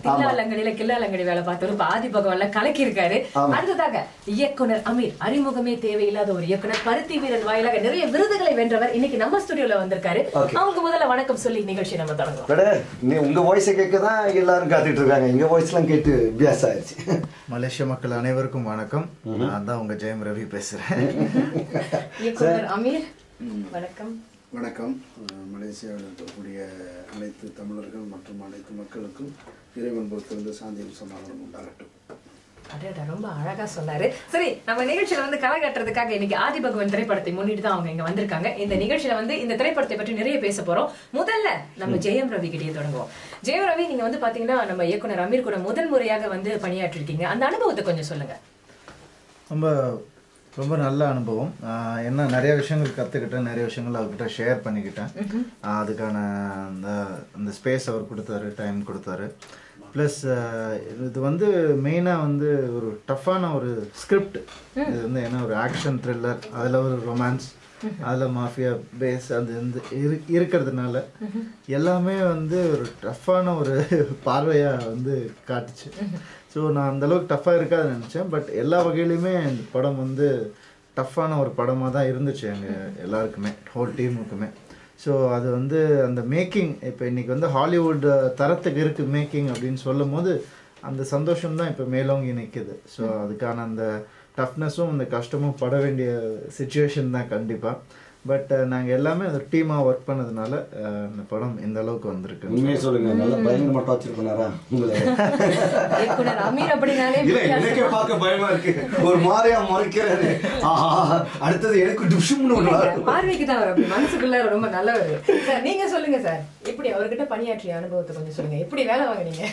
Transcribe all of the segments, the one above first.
தில்லாலங்கடியில கில்லாலங்கடி வேலை பார்த்தவர் இப்ப ஆதி பகவான்ல கலக்கி இருக்காரு அடுத்ததாக இயக்குனர் அமீர் அறிமுகமே தேவையில்லாத ஒரு இயக்குனர் பருத்தி வீரன் வாயிலாக நிறைய விருதுகளை வென்றவர் இன்னைக்கு நம்ம ஸ்டுடியோல வந்திருக்காரு அவங்க முதல்ல வணக்கம் சொல்லி நிகழ்ச்சி நம்ம தொடங்குவோம் விட நீ உங்க வாய்ஸை கேட்க தான் எல்லாரும் காத்துட்டு இருக்காங்க எங்க வாய்ஸ்லாம் கேட்டு அபியாசம் ஆயிடுச்சு மலேசிய மக்கள் அனைவருக்கும் வணக்கம் நான் தான் உங்க ஜெயம் ரவி பேசுறேன் இயக்குனர் அமீர் வணக்கம் வணக்கம் அஹ் மலேசியாவில் இருக்கக்கூடிய அனைத்து தமிழர்கள் மற்றும் அனைத்து மக்களுக்கும் இறைவன் பொறுத்திருந்து சாந்தியும் சமாதானம் உண்டாகட்டும் அடடா ரொம்ப அழகா சொன்னாரு சரி நம்ம நிகழ்ச்சியில வந்து களை கட்டுறதுக்காக இன்னைக்கு ஆதி பகவன் திரைப்படத்தை முன்னிட்டு தான் அவங்க இங்க வந்திருக்காங்க இந்த நிகழ்ச்சியில வந்து இந்த திரைப்படத்தை பற்றி நிறைய பேச போறோம் முதல்ல நம்ம ஜெயம் ரவி கிட்டே தொடங்குவோம் ஜெயம் ரவி நீங்க வந்து பாத்தீங்கன்னா நம்ம இயக்குனர் அமீர் கூட முதல் முறையாக வந்து பணியாற்றிருக்கீங்க அந்த அனுபவத்தை கொஞ்சம் சொல்லுங்க ரொம்ப ரொம்ப நல்ல அனுபவம் ஆஹ் என்ன நிறைய விஷயங்கள் கற்றுக்கிட்டேன் நிறைய விஷயங்கள் அவர்கிட்ட ஷேர் பண்ணிக்கிட்டேன் ஆஹ் அதுக்கான அந்த அந்த ஸ்பேஸ் அவர் கொடுத்தாரு டைம் கொடுத்தாரு ப்ளஸ் இது வந்து மெயினாக வந்து ஒரு டஃப்பான ஒரு ஸ்கிரிப்ட் இது வந்து என்ன ஒரு ஆக்ஷன் த்ரில்லர் அதில் ஒரு ரொமான்ஸ் அதில் மாஃபியா பேஸ் அது வந்து இரு இருக்கிறதுனால எல்லாமே வந்து ஒரு டஃப்பான ஒரு பார்வையாக வந்து காட்டுச்சு ஸோ நான் அந்த அளவுக்கு டஃப்பாக இருக்காதுன்னு நினச்சேன் பட் எல்லா வகையிலையுமே இந்த படம் வந்து டஃப்பான ஒரு படமாக தான் இருந்துச்சு எங்கள் எல்லாருக்குமே ஹோல் டீமுக்குமே ஸோ அது வந்து அந்த மேக்கிங் இப்போ இன்னைக்கு வந்து ஹாலிவுட் தரத்துக்கு இருக்குது மேக்கிங் அப்படின்னு சொல்லும் போது அந்த சந்தோஷம் தான் இப்போ மேலோங்கி நிற்குது ஸோ அதுக்கான அந்த டஃப்னஸும் அந்த கஷ்டமும் பட வேண்டிய சுச்சுவேஷன் தான் கண்டிப்பாக பட் நாங்கள் எல்லாமே ஒரு டீமாக ஒர்க் பண்ணதுனால அஹ், இந்த படம் இந்த அளவுக்கு வந்திருக்கு உண்மையை சொல்லுங்க நல்லா பயங்கரமா டார்ச்சர் பண்ணாரா உங்களை இயக்குனர் அமீர் அப்படின்னாலே இல்ல எனக்கே பார்க்க பயமா இருக்கு ஒரு மாதிரியா முறைக்கிறாரு ஆஹா, அடுத்தது எனக்கு டுஷும்னு ஒண்ணு இல்லைங்க, வரும். பார்வைக்கு தான் அவர் அப்படி மனசுக்குள்ள ரொம்ப நல்லவர் சார் நீங்க சொல்லுங்க சார் எப்படி அவர்கிட்ட பணியாற்றிய அனுபவத்தை கொஞ்சம் சொல்லுங்க எப்படி வேலை வாங்குனீங்க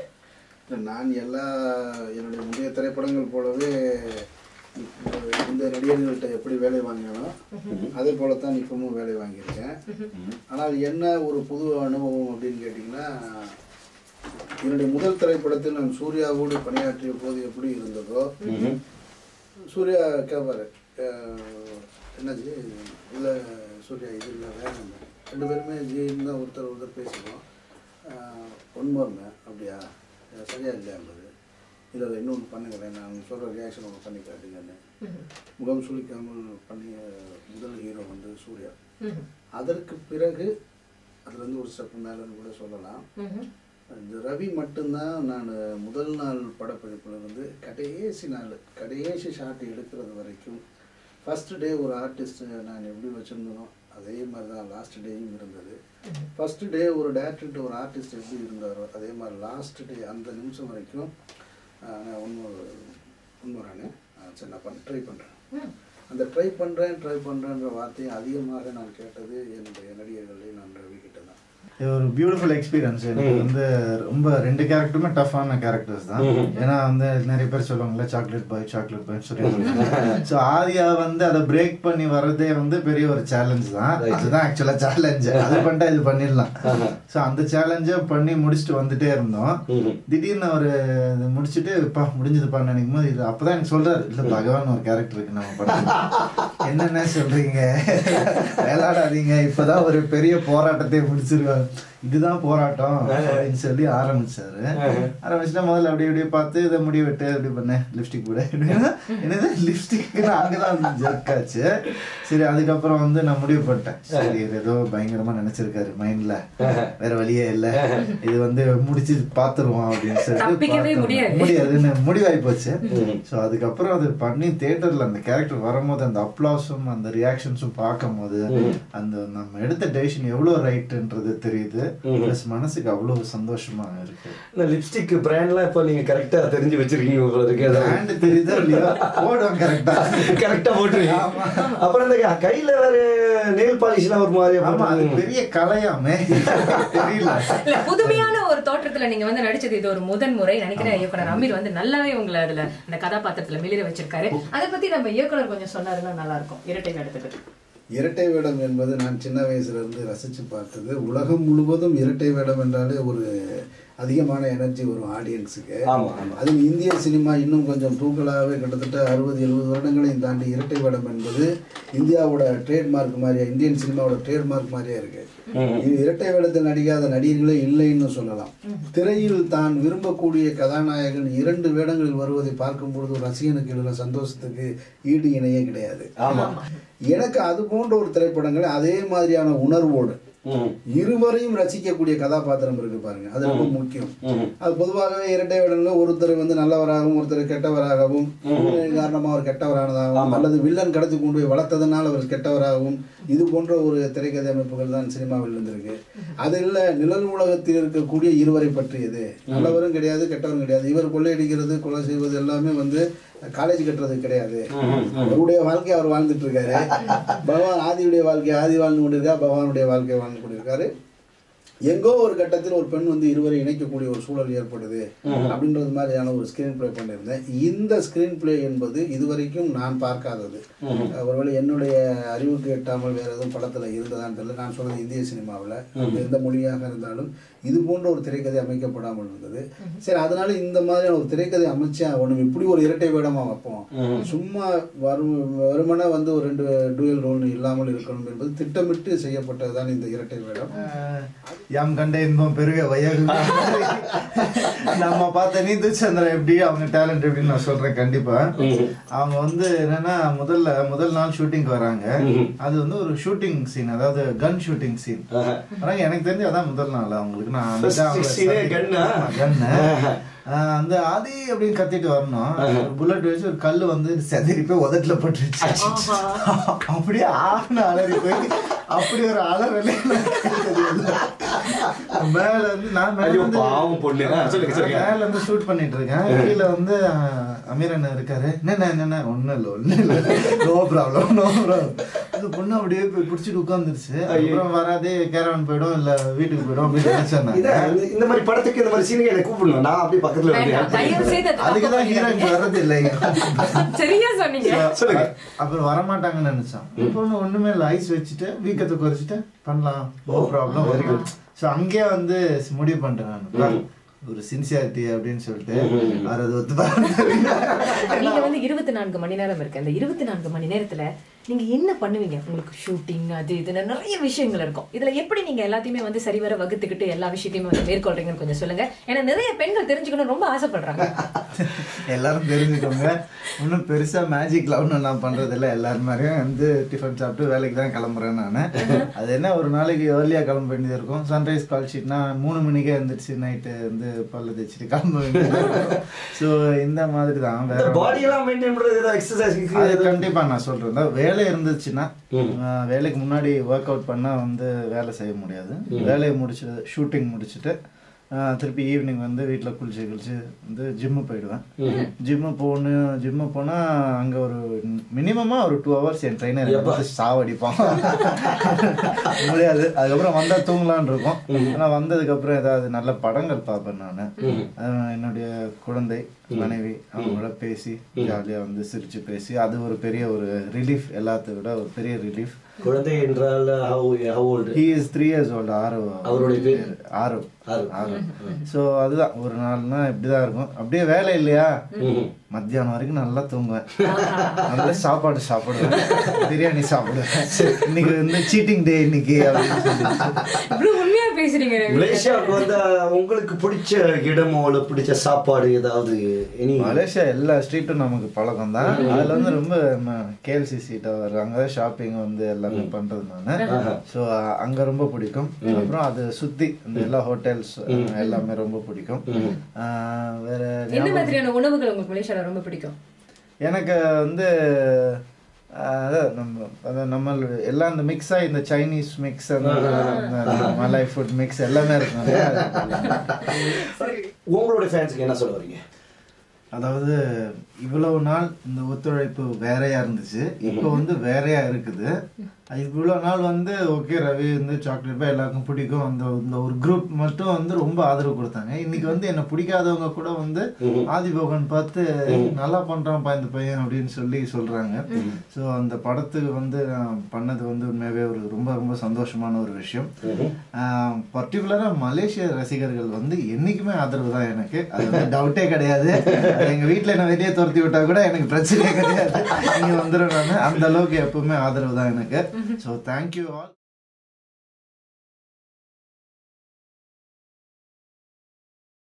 நான் எல்லா என்னுடைய முந்தைய திரைப்படங்கள் போலவே இப்போ இந்த நடிகர்கள்ட்ட எப்படி வேலை வாங்கினோ அதே போலத்தான் இப்பவும் வேலை வாங்கியிருக்கேன் ஆனால் என்ன ஒரு புது அனுபவம் அப்படின்னு கேட்டிங்கன்னா என்னுடைய முதல் திரைப்படத்தில் நான் சூர்யாவோடு பணியாற்றிய போது எப்படி இருந்ததோ சூர்யா கேட்பாரு அஹ், என்னாச்சு இல்லை சூர்யா இது இல்லை வேணாம் ரெண்டு பேருமே ஜின்னு தான் ஒருத்தர் ஒருத்தர் பேசுவோம் ஒன்மோருங்க அப்படியா அஹ், சரியா இல்லையா என்பது இல்லை இல்லை இன்னொன்று பண்ணுங்களேன் நான் சொல்கிற ரியாக்ஷன் ஒன்று பண்ணி காட்டுங்கன்னு முகம் சுளிக்காமல் பண்ணிய முதல் ஹீரோ வந்து சூர்யா அதற்கு பிறகு அதுலேருந்து ஒரு ஸ்டெப் மேலேன்னு கூட சொல்லலாம் இந்த ரவி மட்டும்தான் நான் முதல் நாள் படப்பிடிப்புல இருந்து கடைசி நாள் கடைசி ஷாட் எடுக்கிறது வரைக்கும் ஃபர்ஸ்ட் டே ஒரு ஆர்டிஸ்ட் நான் எப்படி வச்சுருந்தனோ அதே மாதிரி தான் லாஸ்ட் டேயும் இருந்தது ஃபர்ஸ்ட் டே ஒரு டேரக்டர்கிட்ட ஒரு ஆர்டிஸ்ட் எப்படி இருந்தாரோ அதே மாதிரி லாஸ்ட் டே அந்த நிமிஷம் வரைக்கும் ஆஹ், நான் உண்மை உண்மைறானே சரி நான் பண்ண ட்ரை பண்ணுறேன் அந்த ட்ரை பண்ணுறேன் ட்ரை பண்ணுறேன்ற வார்த்தையை அதிகமாக நான் கேட்டது என்னுடைய நடிகர்களை நான் ரவி கிட்ட தான் இது ஒரு பியூட்டிஃபுல் எக்ஸ்பீரியன்ஸ் எனக்கு வந்து ரொம்ப ரெண்டு கேரக்டருமே டஃப்பான கேரக்டர்ஸ் தான் ஏன்னா வந்து நிறைய பேர் சொல்லுவாங்கல்ல சாக்லேட் பாய் சாக்லேட் பாய் சொல்லி ஸோ ஆதியா வந்து அதை பிரேக் பண்ணி வர்றதே வந்து பெரிய ஒரு சேலஞ்ச் தான் அதுதான் ஆக்சுவலாக சேலஞ்ச் அது பண்ணிட்டா இது பண்ணிடலாம் ஸோ அந்த சேலஞ்சை பண்ணி முடிச்சுட்டு வந்துட்டே இருந்தோம் திடீர்னு அவர் இது முடிச்சுட்டு பா முடிஞ்சதுப்பா நினைக்கும் போது இது அப்பதான் எனக்கு சொல்றாரு இல்ல பகவான் ஒரு கேரக்டர் இருக்கு நம்ம படத்துல என்னென்ன சொல்றீங்க விளையாடாதீங்க இப்பதான் ஒரு பெரிய போராட்டத்தை முடிச்சிருக்காங்க இதுதான் போராட்டம் அப்படின்னு சொல்லி ஆரம்பிச்சாரு ஆரம்பிச்சுட்டா முதல்ல அப்படியே அப்படியே பார்த்து இதை முடி வெட்டு அப்படி பண்ணேன் லிப்ஸ்டிக் போட என்னது லிப்ஸ்டிக் அங்கதான் ஜர்க்காச்சு சரி அதுக்கப்புறம் வந்து நான் முடிவு பண்ணிட்டேன் சரி இது ஏதோ பயங்கரமா நினைச்சிருக்காரு மைண்ட்ல வேற வழியே இல்ல இது வந்து முடிச்சு பாத்துருவோம் அப்படின்னு தப்பிக்கவே சொல்லிட்டு முடியாது. பார்த்தோம். முடியாதுன்னு முடிவாகி போச்சு ஸோ அதுக்கப்புறம் அது பண்ணி தேட்டர்ல அந்த கேரக்டர் வரும்போது அந்த அப்ளாஸும் அந்த ரியாக்ஷன்ஸும் பார்க்கும்போது அந்த நம்ம எடுத்த டெசிஷன் எவ்வளோ ரைட்டுன்றது தெரியுது ப்ளஸ் மனசுக்கு அவ்வளோ சந்தோஷமா இருக்கு இந்த லிப்ஸ்டிக் பிராண்ட்லாம் இப்போ நீங்க கரெக்டா தெரிஞ்சு வச்சிருக்கீங்க உங்களுக்கு பிராண்ட் தெரியுதோ இல்லையோ போடுவோம் கரெக்டா கரெக்டா போட்டுருக்கீங்க அப்புறம் இந்த கையில வேற நெயில் பாலிஷ்லாம் ஒரு மாதிரியா ஆமா அது போட்டு பெரிய கலையாமே தெரியல இல்ல புதுமையான ஒரு தோற்றத்துல நீங்க வந்து நடிச்சது இது ஒரு முதன் முறை நினைக்கிறேன் இயக்குனர் அமீர் வந்து நல்லாவே உங்களை அதுல அந்த கதாபாத்திரத்துல மிளிர வச்சிருக்காரு அதை பத்தி நம்ம இயக்குனர் கொஞ்சம் சொன்னாருன்னா நல்லா இருக்கும் இரட்டை வேடத்துக்கு இரட்டை வேடம் என்பது நான் சின்ன வயசுல இருந்து ரசித்து பார்த்தது உலகம் முழுவதும் இரட்டை வேடம் என்றாலே ஒரு அதிகமான எனர்ஜி வரும் ஆடியன்ஸுக்கு ஆமா ஆமா அது இந்திய சினிமா இன்னும் கொஞ்சம் தூக்கலாகவே கிட்டத்தட்ட அறுபது எழுபது வருடங்களையும் தாண்டி இரட்டை வேடம் என்பது இந்தியாவோட ட்ரேட்மார்க் மாதிரியா இந்தியன் சினிமாவோட ட்ரேட்மார்க் மாதிரியா இருக்கு இது இரட்டை வேடத்தில் நடிக்காத நடிகர்களே இல்லைன்னு சொல்லலாம் திரையில் தான் விரும்பக்கூடிய கதாநாயகன் இரண்டு வேடங்களில் வருவதை பார்க்கும் பொழுது ஒரு ரசிகனுக்கு எழுதுற சந்தோஷத்துக்கு ஈடு இணையே கிடையாது ஆமா எனக்கு அது போன்ற ஒரு திரைப்படங்கள் அதே மாதிரியான உணர்வோடு ம் இருவரையும் ரசிக்கக்கூடிய கதாபாத்திரம் இருக்கு பாருங்க அது ரொம்ப முக்கியம் ம் அது பொதுவாகவே இரட்டை வேடங்கள்ல ஒருத்தர் வந்து நல்லவராகவும் ஒருத்தர் கெட்டவராகவும் வில்லன் காரணமா அவர் கெட்டவரானதாகவும் அல்லது வில்லன் கடத்தி கொண்டு போய் வளர்த்ததுனால அவர் கெட்டவராகவும் இது போன்ற ஒரு திரைக்கதை அமைப்புகள் தான் சினிமாவில் இருந்திருக்கு அது இல்ல நிழல் உலகத்தில் இருக்கக்கூடிய இருவரை பற்றியது நல்லவரும் கிடையாது கெட்டவரும் கிடையாது இவர் கொள்ளையடிக்கிறது கொலை செய்வது எல்லாமே வந்து காலேஜ் கட்டுறது கிடையாது அவருடைய வாழ்க்கையை அவர் வாழ்ந்துட்டு இருக்காரு பகவான் ஆதியுடைய வாழ்க்கை ஆதி வாழ்ந்து கொண்டிருக்கார் பகவானுடைய வாழ்க்கை வாழ்ந்து கொண்டிருக்காரு எங்கோ ஒரு கட்டத்தில் ஒரு பெண் வந்து இருவரை இணைக்கக்கூடிய ஒரு சூழல் ஏற்படுது அப்படின்றது மாதிரியான ஒரு ஸ்கிரீன் ப்ளே பண்ணியிருந்தேன் இந்த ஸ்கிரீன் ப்ளே என்பது இதுவரைக்கும் நான் பார்க்காதது ஒருவேளை என்னுடைய அறிவுக்கு எட்டாமல் வேற எதுவும் படத்துல இருந்ததான்னு தெரியல நான் சொல்றது இந்திய சினிமாவில் எந்த மொழியாக இருந்தாலும் இது போன்ற ஒரு திரைக்கதை அமைக்கப்படாமல் இருந்தது சரி அதனால இந்த மாதிரியான ஒரு திரைக்கதை அமைச்சா ஒன்று இப்படி ஒரு இரட்டை வேடமா வைப்போம் சும்மா வரும் வெறுமனே வந்து ஒரு ரெண்டு டூயல் ரோல் இல்லாமல் இருக்கணும் என்பது திட்டமிட்டு செய்யப்பட்டதுதான் இந்த இரட்டை வேடம் யாம் கண்ட இன்பம் பெருக வையகம் நம்ம பார்த்த நீந்து சந்திரன் எப்படி அவங்க டேலண்ட் எப்படின்னு நான் சொல்றேன் கண்டிப்பா அவங்க வந்து என்னன்னா முதல்ல முதல் நாள் ஷூட்டிங் வராங்க அது வந்து ஒரு ஷூட்டிங் சீன் அதாவது கன் ஷூட்டிங் சீன் ஆனா எனக்கு தெரிஞ்சு அதான் முதல் நாள் அவங்களுக்கு நான் First scene ஏ gun ஆ? கன்னு அந்த ஆதி அப்படின்னு கத்திட்டு வரணும் புல்லட் வச்சு ஒரு கல்லு வந்து செதறி போய் உதட்டுல பட்டுருச்சு அப்படியே ஆறுன அலறி போய் அப்படி ஒரு அலறலே மேல வந்து நான் மேல ஐயோ, வந்து பாவம் பொண்ணு. ஆ, சொல்லுங்க, சொல்லுங்க. மேல வந்து ஷூட் பண்ணிட்டு இருக்கேன் கீழே வந்து அஹ், அமீர் அண்ணன் இருக்காரு என்ன என்ன ஒண்ணும் இல்ல ஒண்ணும் இல்ல நோ ப்ராப்ளம் நோ ப்ராப்ளம் அந்த பொண்ணு அப்படியே போய் பிடிச்சிட்டு உட்காந்துருச்சு அப்புறம் வராதே கேரவன் போயிடும் இல்ல வீட்டுக்கு போயிடும் அப்படின்னு நினைச்சேன் இதான் நான். இந்த- இந்த மாதிரி படத்துக்கு இந்த மாதிரி சீனுக்கு என்னை கூப்பிடணும் நான் அப்படியே பக்கத்துல வந்து வேண்டாம், தயவு செய்து அது அதுக்குதான் தப்பு ஹீரோயின் வர்றது இல்லைங்க சரியா சொன்னீங்க சொல்லுங்க. அப்புறம் வரமாட்டாங்கன்னு நினைச்சோம் இப்போ ஒண்ணு ஒண்ணுமே இல்லை ஐஸ் வச்சுட்டு வீக்கத்தை குறைச்சிட்டு பண்ணலாம் no problem very good so அங்கேயே வந்து முடிவு பண்ணிட்டேன் நான் ஒரு சின்சியாரிட்டி அப்படின்னு சொல்லிட்டு அவர் அது ஒத்து நீங்க வந்து இருபத்தி நான்கு மணி நேரம் இருக்கு அந்த இருபத்தி நான்கு மணி நேரத்துல நீங்க என்ன பண்ணுவீங்க உங்களுக்கு ஷூட்டிங் அது இதுன்னு நிறைய விஷயங்கள் இருக்கும் இதுல எப்படி நீங்க எல்லாத்தையுமே வந்து சரிவர வகுத்துக்கிட்டு எல்லா விஷயத்தையுமே வந்து மேற்கொள்றீங்கன்னு கொஞ்சம் சொல்லுங்க ஏன்னா நிறைய பெண்கள் தெரிஞ்சுக்கணும் ரொம்ப ஆசைப்படுறாங்க எல்லாரும் தெரிஞ்சுக்கோங்க ஒன்றும் பெருசா மேஜிக் ஒன்றும் நான் பண்றது இல்லை எல்லாரும் மாதிரியும் வந்து டிஃபன் சாப்பிட்டு வேலைக்கு தான் கிளம்புறேன் நான் அது என்ன ஒரு நாளைக்கு ஏர்லியாக கிளம்ப வேண்டியது இருக்கும் சன்ரைஸ் கால் ஷீட்னா மூணு மணிக்கே எழுந்திரிச்சு நைட்டு வந்து பல்லு தேய்ச்சிட்டு கிளம்ப வேண்டியது ஸோ இந்த மாதிரி தான் வேற ஒண்ணும் பாடி எல்லாம் மெயின்டைன் பண்றது ஏதாவது எக்ஸசைஸ் அது கண்டிப்பா நான் சொல்றேன் அதாவது வேலை இருந்துச்சுன்னா ஆஹ், வேலைக்கு முன்னாடி ஒர்க் அவுட் பண்ணா வந்து வேலை செய்ய முடியாது வேலையை முடிச்சு ஷூட்டிங் முடிச்சுட்டு ஆஹ், திருப்பி ஈவினிங் வந்து வீட்டில் குளிச்சு குளிச்சு வந்து ஜிம்மு போயிடுவேன் ஜிம்மு போகணும் ஜிம்மு போனா அங்க ஒரு மினிமமா ஒரு டூ ஹவர்ஸ் என் ட்ரைனர் வந்து சாவடிப்பான் முடியாது அதுக்கப்புறம் வந்தா தூங்கலான்னு இருக்கும் ஆனா வந்ததுக்கு அப்புறம் ஏதாவது நல்ல படங்கள் பார்ப்பேன் நான் என்னுடைய குழந்தை மனைவி அவங்களோட பேசி ஜாலியா வந்து சிரிச்சு பேசி அது ஒரு பெரிய ஒரு ரிலீஃப் எல்லாத்த விட ஒரு பெரிய ரிலீஃப் குழந்தை என்றால் how how old he is three years old ஆறு அவருடைய பேர்? ஆறு ஆறு. ஆறு ஸோ அதுதான் ஒரு நாள்னா இப்படிதான் இருக்கும் அப்படியே வேலை இல்லையா மத்தியானம் வரைக்கும் நல்லா தூங்குவேன் நல்லா சாப்பாடு சாப்பிடுவேன் பிரியாணி சாப்பிடுவேன் இன்னைக்கு வந்து சீட்டிங் டே இன்னைக்கு அப்படின்னு சொல்லி இவ்வளவு உண்மையா பேசுறீங்க மலேசியாவுக்கு வந்து உங்களுக்கு பிடிச்ச இடமோ இல்ல பிடிச்ச சாப்பாடு ஏதாவது எனி மலேசியா எல்லா ஸ்ட்ரீட்டும் நமக்கு பழக்கம் தான் அதுல வந்து ரொம்ப கேஎல்சி சீட்டா வரும் அங்கதான் ஷாப்பிங் வந்து எல்லாமே பண்றது நான் ஸோ அங்க ரொம்ப பிடிக்கும் அப்புறம் அது சுத்தி இந்த எல்லா ஹோட்டல்ஸ் எல்லாமே ரொம்ப பிடிக்கும் ஆஹ் வேற என்ன மாதிரியான உணவுகள் உங்களுக்கு மலேசியால ரொம்ப பிடிக்கும் எனக்கு வந்து ஆஹ் அதான் நம்ம அதான் நம்ம எல்லாம் இந்த மிக்ஸ் ஆகி இந்த சைனீஸ் மிக்ஸ் அந்த அந்த மலாய் ஃபுட் மிக்ஸ் எல்லாமே இருக்கும் உங்களோட ஃபேன்ஸுக்கு என்ன சொல்ல வரீங்க அதாவது இவ்வளவு நாள் இந்த ஒத்துழைப்பு வேறையா இருந்துச்சு இப்போ வந்து வேறையா இருக்குது இவ்வளோ நாள் வந்து ஓகே ரவி வந்து சாக்லேட் பாய் எல்லாருக்கும் பிடிக்கும் அந்த இந்த ஒரு குரூப் மட்டும் வந்து ரொம்ப ஆதரவு கொடுத்தாங்க இன்னைக்கு வந்து என்னை பிடிக்காதவங்க கூட வந்து ஆதிபகன் பார்த்து நல்லா பண்றான்ப்பா இந்த பையன் அப்படின்னு சொல்லி சொல்றாங்க ஸோ அந்த படத்துக்கு வந்து நான் பண்ணது வந்து உண்மையாகவே ஒரு ரொம்ப ரொம்ப சந்தோஷமான ஒரு விஷயம் பர்டிகுலரா மலேசிய ரசிகர்கள் வந்து என்னைக்குமே ஆதரவு தான் எனக்கு அது வந்து டவுட்டே கிடையாது அது எங்க வீட்ல என்ன வெளியே துரத்தி விட்டா கூட எனக்கு பிரச்சனையே கிடையாது நீங்க வந்துடும் நான் அந்த அளவுக்கு எப்பவுமே ஆதரவு தான் எனக்கு ஸோ தேங்க்யூ ஆல்